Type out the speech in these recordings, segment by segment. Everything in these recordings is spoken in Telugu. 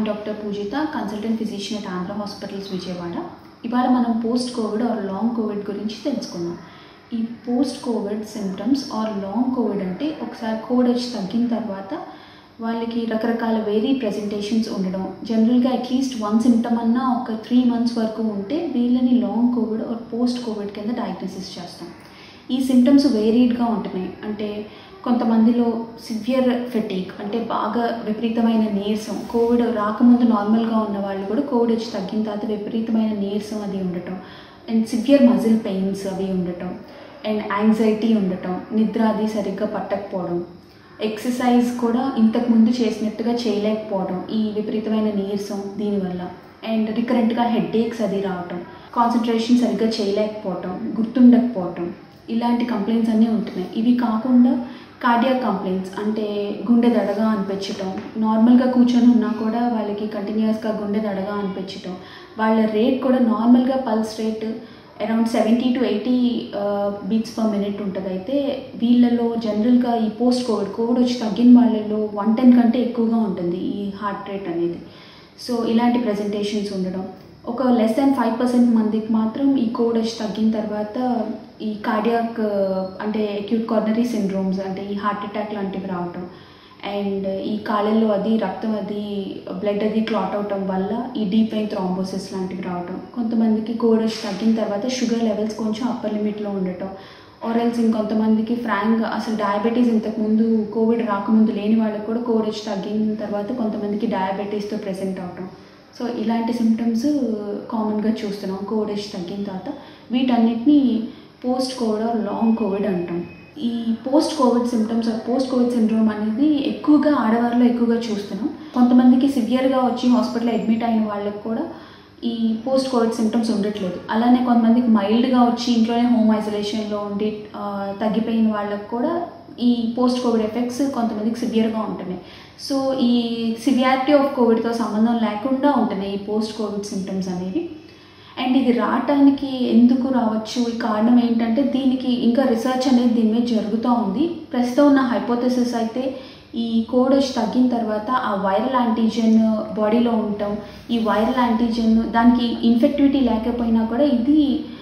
doctor Pujitha consultant physician at Andhra hospitals Vijayawada ఇవాళ మనం post covid or long covid గురించి తెలుసుకుందాం ఈ post covid symptoms or long covid అంటే ఒకసారి కోవిడ్ వచ్చి తగ్గిన తర్వాత వాళ్ళకి రకరకాల వేరీ ప్రెజెంటేషన్స్ ఉండడం జనరల్గా అట్లీస్ట్ వన్ సిమ్టమ్ అన్నా ఒక త్రీ మంత్స్ వరకు ఉంటే వీళ్ళని long covid or post covid కింద డయాగ్నోసిస్ చేస్తాం ఈ సిమ్టమ్స్ వేరీడ్గా ఉంటున్నాయి అంటే కొంతమందిలో సివియర్ ఫెటీక్ అంటే బాగా విపరీతమైన నీరసం కోవిడ్ రాకముందు నార్మల్గా ఉన్న వాళ్ళు కూడా కోవిడ్ వచ్చి తగ్గిన తర్వాత విపరీతమైన నీరసం అది ఉండటం అండ్ సివియర్ మజిల్ పెయిన్స్ అవి ఉండటం అండ్ యాంగ్జైటీ ఉండటం నిద్ర అది సరిగ్గా పట్టకపోవడం ఎక్సర్సైజ్ కూడా ఇంతకు ముందు చేసినట్టుగా చేయలేకపోవడం ఈ విపరీతమైన నీరసం దీనివల్ల అండ్ రికరెంట్గా హెడ్ఏక్స్ అది రావటం కాన్సన్ట్రేషన్ సరిగ్గా చేయలేకపోవటం గుర్తుండకపోవటం ఇలాంటి కంప్లైంట్స్ అన్నీ ఉంటున్నాయి ఇవి కాకుండా కార్డియాక్ కంప్లైంట్స్ అంటే గుండె దడగా అనిపించటం నార్మల్గా కూర్చొని ఉన్నా కూడా వాళ్ళకి కంటిన్యూస్గా గుండె దడగా అనిపించటం వాళ్ళ రేట్ కూడా నార్మల్గా pulse rate around seventy to eighty beats per minute ఉంటుంది అయితే వీళ్ళలో జనరల్గా ఈ పోస్ట్ కోవిడ్ కోవిడ్ వచ్చి తగ్గిన వాళ్ళలో వన్ టెన్ కంటే ఎక్కువగా ఉంటుంది ఈ హార్ట్ రేట్ అనేది సో ఇలాంటి ప్రజెంటేషన్స్ ఉండడం ఒక లెస్ దాన్ ఫైవ్ పర్సెంట్ మందికి మాత్రం ఈ కోవిడ్ వచ్చి తగ్గిన తర్వాత ఈ కార్డియాక్ అంటే అక్యూట్ కార్నరీ సిండ్రోమ్స్ అంటే ఈ హార్ట్ అటాక్ లాంటివి రావటం అండ్ ఈ కాళ్ళల్లో అది రక్తం అది బ్లడ్ అది క్లాట్ అవటం వల్ల ఈ డీప్ వెయిన్ థ్రాంబోసిస్ లాంటివి రావటం కొంతమందికి కోవిడ్ వచ్చి తగ్గిన తర్వాత షుగర్ లెవెల్స్ కొంచెం అప్పర్ లిమిట్లో ఉండటం ఆర్ఎల్స్ ఇంకొంతమందికి ఫ్రాంక్ అసలు డయాబెటీస్ ఇంతకుముందు కోవిడ్ రాకముందు లేని వాళ్ళకి కూడా కోవిడ్ వచ్చి తగ్గిన తర్వాత కొంతమందికి డయాబెటీస్తో ప్రెసెంట్ అవటం సో ఇలాంటి సిమ్టమ్స్ కామన్గా చూస్తున్నాం కోవిడ్ వచ్చి తగ్గిన తర్వాత వీటన్నిటిని post covid or long covid అంటాం ఈ post covid symptoms or post covid syndrome అనేది ఎక్కువగా ఆడవారిలో ఎక్కువగా చూస్తున్నాం కొంతమందికి సివియర్గా వచ్చి హాస్పిటల్లో అడ్మిట్ అయిన వాళ్ళకి కూడా ఈ పోస్ట్ కోవిడ్ సిమ్టమ్స్ ఉండట్లేదు అలానే కొంతమందికి మైల్డ్గా వచ్చి ఇంట్లోనే హోమ్ ఐసోలేషన్లో ఉండి తగ్గిపోయిన వాళ్ళకి కూడా ఈ పోస్ట్ కోవిడ్ ఎఫెక్ట్స్ కొంతమందికి సివియర్గా ఉంటున్నాయి సో ఈ సివియారిటీ ఆఫ్ కోవిడ్తో సంబంధం లేకుండా ఉంటున్నాయి ఈ పోస్ట్ కోవిడ్ సిమ్టమ్స్ అనేవి అండ్ ఇది రావటానికి ఎందుకు రావచ్చు ఈ కారణం ఏంటంటే దీనికి ఇంకా రీసెర్చ్ అనేది దీని మీద జరుగుతూ ఉంది ప్రస్తుతం ఉన్న హైపోథెసిస్ అయితే ఈ కోడ్ వచ్చి తగ్గిన తర్వాత ఆ వైరల్ యాంటీజెన్ బాడీలో ఉండటం ఈ వైరల్ యాంటీజెన్ దానికి ఇన్ఫెక్టివిటీ లేకపోయినా కూడా ఇది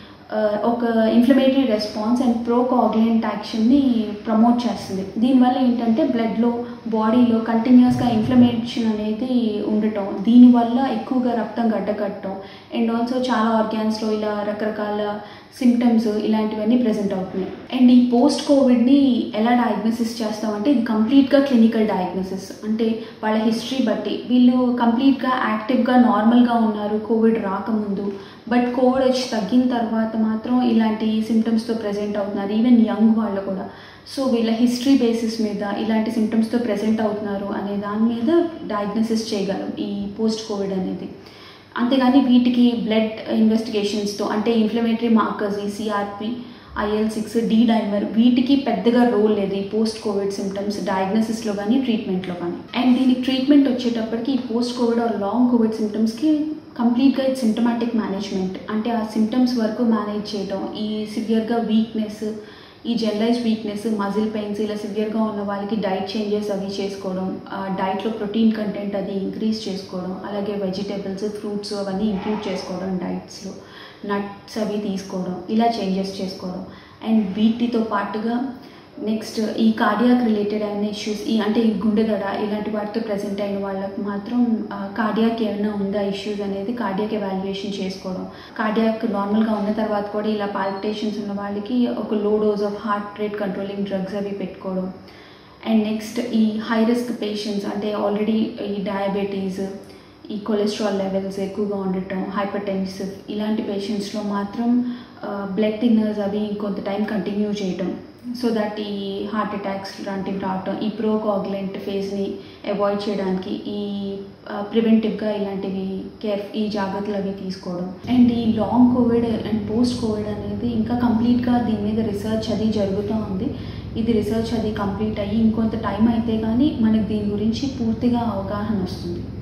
ఒక ఇన్ఫ్లమేటరీ రెస్పాన్స్ అండ్ ప్రోకోగ్లెంట్ యాక్షన్ని ప్రమోట్ చేస్తుంది దీనివల్ల ఏంటంటే బ్లడ్లో బాడీలో కంటిన్యూస్గా ఇన్ఫ్లమేషన్ అనేది ఉండటం దీనివల్ల ఎక్కువగా రక్తం గడ్డకట్టడం అండ్ ఆల్సో చాలా ఆర్గాన్స్లో ఇలా రకరకాల సిమ్టమ్స్ ఇలాంటివన్నీ ప్రజెంట్ అవుతున్నాయి అండ్ ఈ పోస్ట్ కోవిడ్ని ఎలా డయాగ్నోసిస్ చేస్తామంటే ఇది కంప్లీట్గా క్లినికల్ డయాగ్నోసిస్ అంటే వాళ్ళ హిస్టరీ బట్టి వీళ్ళు కంప్లీట్గా యాక్టివ్గా నార్మల్గా ఉన్నారు కోవిడ్ రాకముందు బట్ కోవిడ్ వచ్చి తగ్గిన తర్వాత మాత్రం ఇలాంటి సిమ్టమ్స్తో ప్రజెంట్ అవుతున్నారు ఈవెన్ యంగ్ వాళ్ళు కూడా సో వీళ్ళ హిస్టరీ బేసిస్ మీద ఇలాంటి సిమ్టమ్స్తో ప్రజెంట్ అవుతున్నారు అనే దాని మీద డయాగ్నోసిస్ చేయగలం ఈ పోస్ట్ కోవిడ్ అనేది అంతేగాని వీటికి బ్లడ్ ఇన్వెస్టిగేషన్స్తో అంటే ఇన్ఫ్లమేటరీ మార్కర్స్ ఈ CRP IL six D dimer వీటికి పెద్దగా రోల్ లేదు ఈ పోస్ట్ కోవిడ్ సిమ్టమ్స్ డయాగ్నోసిస్లో కానీ ట్రీట్మెంట్లో కానీ అండ్ దీనికి ట్రీట్మెంట్ వచ్చేటప్పటికి ఈ post covid or long covid సిమ్టమ్స్కి కంప్లీట్గా ఇది సిమ్టమాటిక్ మేనేజ్మెంట్ అంటే ఆ సిమ్టమ్స్ వరకు మేనేజ్ చేయడం ఈ సివియర్గా వీక్నెస్ ఈ జనరలైజ్ వీక్నెస్ మజిల్ పెయిన్స్ ఇలా సివియర్గా ఉన్న వాళ్ళకి డైట్ చేంజెస్ అవి చేసుకోవడం డైట్లో ప్రోటీన్ కంటెంట్ అది ఇంక్రీజ్ చేసుకోవడం అలాగే వెజిటేబుల్స్ ఫ్రూట్స్ అవన్నీ ఇంక్లూడ్ చేసుకోవడం డైట్స్లో నట్స్ అవి తీసుకోవడం ఇలా చేంజెస్ చేసుకోవడం అండ్ వీటితో పాటుగా నెక్స్ట్ ఈ కార్డియాక్ రిలేటెడ్ అయిన ఇష్యూస్ ఈ అంటే ఈ గుండె దడ ఇలాంటి వాటితో ప్రజెంట్ అయిన వాళ్ళకి మాత్రం కార్డియాక్ ఏమైనా ఉందా ఇష్యూస్ అనేది కార్డియాక్ ఎవాల్యుయేషన్ చేసుకోవడం కార్డియాక్ నార్మల్గా ఉన్న తర్వాత కూడా ఇలా పాల్పిటేషన్స్ ఉన్న వాళ్ళకి ఒక low dose of heart rate controlling drugs అవి పెట్టుకోవడం అండ్ నెక్స్ట్ ఈ హై రిస్క్ పేషెంట్స్ అంటే ఆల్రెడీ ఈ డయాబెటీస్ ఈ కొలెస్ట్రాల్ లెవెల్స్ ఎక్కువగా ఉండటం హైపర్ టెన్సివ్ ఇలాంటి పేషెంట్స్లో మాత్రం బ్లడ్ థిన్నర్స్ అవి కొంత టైం కంటిన్యూ చేయటం సో దట్ ఈ హార్ట్ అటాక్స్ లాంటివి రావటం ఈ ప్రోకాగ్లెంట్ ఫేజ్ని అవాయిడ్ చేయడానికి ఈ ప్రివెంటివ్గా ఇలాంటివి కేర్ ఈ జాగ్రత్తలు అవి తీసుకోవడం అండ్ ఈ long covid and post covid అనేది ఇంకా కంప్లీట్గా దీని మీద రీసెర్చ్ అది జరుగుతూ ఉంది ఇది రీసెర్చ్ అది కంప్లీట్ అయ్యి ఇంకొంత టైం అయితే కానీ మనకి దీని గురించి పూర్తిగా అవగాహన వస్తుంది